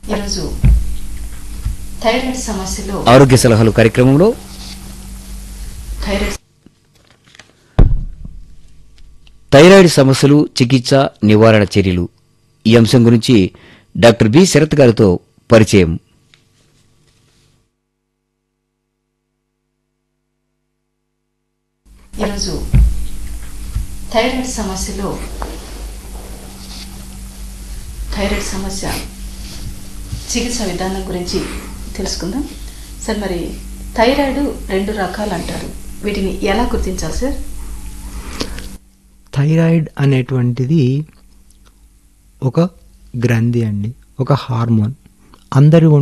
ఈరోజు థైరాయిడ్ సమస్యలో ఆరోగ్య సలహాలు కార్యక్రమంలో థైరాయిడ్ థైరాయిడ్ సమస్యలు చికిత్స నివారణ చర్యలు ఈ అంశం గురించి డాక్టర్ బి శరత్ గారితో పరిచయం ఈరోజు థైరాయిడ్ సమస్యలో థైరాయిడ్ సమస్య చికిత్స విధానం గురించి తెలుసుకుందాం సార్ మరి థైరాయిడ్ రెండు రకాలు అంటారు వీటిని ఎలా గుర్తించాలి సార్ థైరాయిడ్ అనేటువంటిది ఒక గ్రంథి అండి ఒక హార్మోన్ అందరి